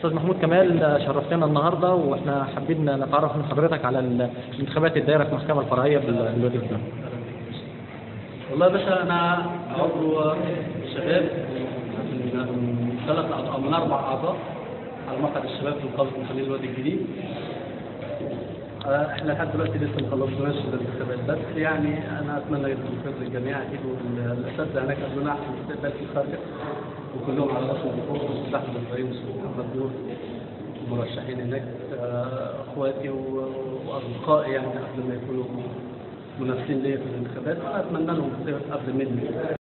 استاذ محمود كمال شرفتنا النهارده واحنا حابين نتعرف من حضرتك على الانتخابات الدائره في المحكمه الفرعيه بال- بالوادي الجديد والله يا باشا انا عضو شباب من من ثلاث اعضاء من اربع اعضاء على مقعد الشباب في نقابه محامين الوادي الجديد آه، احنا لحد دلوقتي لسه ما خلصناش الانتخابات بس يعني انا اتمنى التوفيق للجميع اكيد والاساتذه هناك قدموا لنا احسن استقبال في الخارج وكلهم على راسهم الفوق الاستاذ احمد ابراهيم والاستاذ محمد نور المرشحين هناك آه، اخواتي و- واصدقائي يعني قبل ما يكونوا منافسين ليا في الانتخابات وانا اتمنى لهم الخير قبل مني